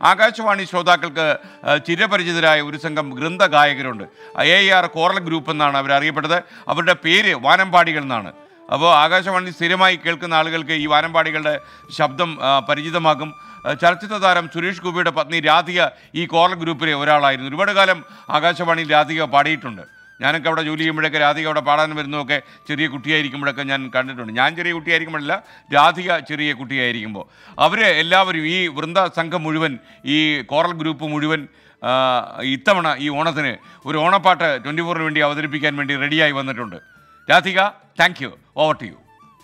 ആകാശവാണി ശ്രോതാക്കൾക്ക് ആ, ചിരപരിചിതരായ ഒരു സംഘം ഗായകരുണ്ട് എ ആർ കോറൽ ഗ്രൂപ്പ് എന്നാണ് അവർ അറിയപ്പെട്ടത് അവരുടെ പേര് വാനമ്പാടികൾ എന്നാണ് അപ്പോൾ ആകാശവാണി സ്ഥിരമായി കേൾക്കുന്ന ആളുകൾക്ക് ഈ വാനമ്പാടികളുടെ ശബ്ദം ആ, പരിചിതമാകും ആ, ചലച്ചിത്ര താരം സുരേഷ് ഗോപിയുടെ പത്നി രാധിക ഈ കോറൽ ഗ്രൂപ്പിലെ ഒരാളായിരുന്നു ഒരുപാട് കാലം ആകാശവാണിയിൽ രാധിക പാടിയിട്ടുണ്ട് ഞാനൊക്കെ അവിടെ ജോലി ചെയ്യുമ്പോഴൊക്കെ രാധിക അവിടെ പാടാൻ വരുന്നതൊക്കെ ചെറിയ കുട്ടിയായിരിക്കുമ്പോഴൊക്കെ ഞാൻ കണ്ടിട്ടുണ്ട് ഞാൻ ചെറിയ കുട്ടിയായിരിക്കുമ്പോഴല്ല രാധിക ചെറിയ കുട്ടിയായിരിക്കുമ്പോൾ അവർ എല്ലാവരും ഈ വൃന്ദ സംഘം മുഴുവൻ ഈ കോറൽ ഗ്രൂപ്പ് മുഴുവൻ ആ, ഇത്തവണ ഈ ഓണത്തിന് ഒരു ഓണപ്പാട്ട് ട്വൻറ്റി ഫോറിന് വേണ്ടി അവതരിപ്പിക്കാൻ വേണ്ടി റെഡിയായി വന്നിട്ടുണ്ട് Radhika thank you over to you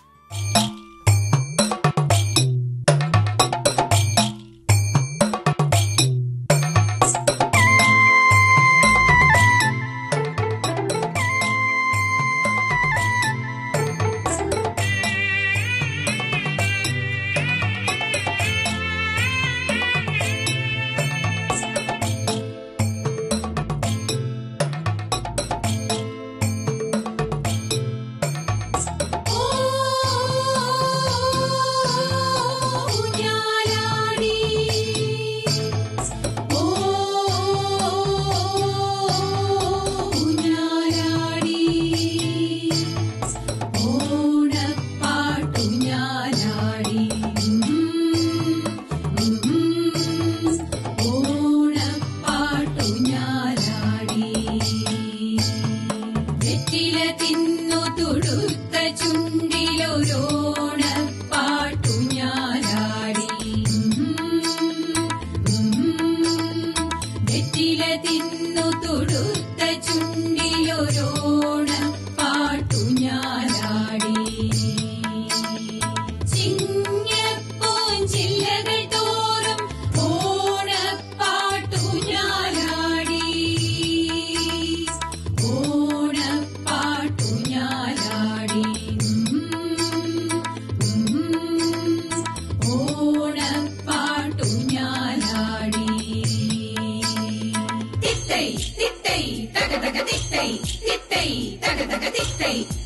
ഊഞ്ഞാലാടി ഓ ഊഞ്ഞാലാടി ഓണപ്പാട്ടുഞ്ഞാലാടി ഓണപ്പാട്ടുഞ്ഞാലാടി വെറ്റില തിന്നു തുടുത്ത ചുണ്ടിലൊരോണപ്പാട്ടു ഞാനാടി വെറ്റില തിന്നു തുടുത്ത ചുണ്ടിലൊരോണപ്പാട്ടു ഞാനാടി ചിങ്ങപ്പൂഞ്ചില്ലകൾ തോറും ഓണപ്പാട്ടു ഞാനാടി ഓണപ്പാട്ടു ഞാനാടി ഓണപ്പാട്ടു ഞാനാടി തിത്തൈ തിത്തൈ തക തക തിത്തൈ തിത്തൈ തക തക തിത്തൈ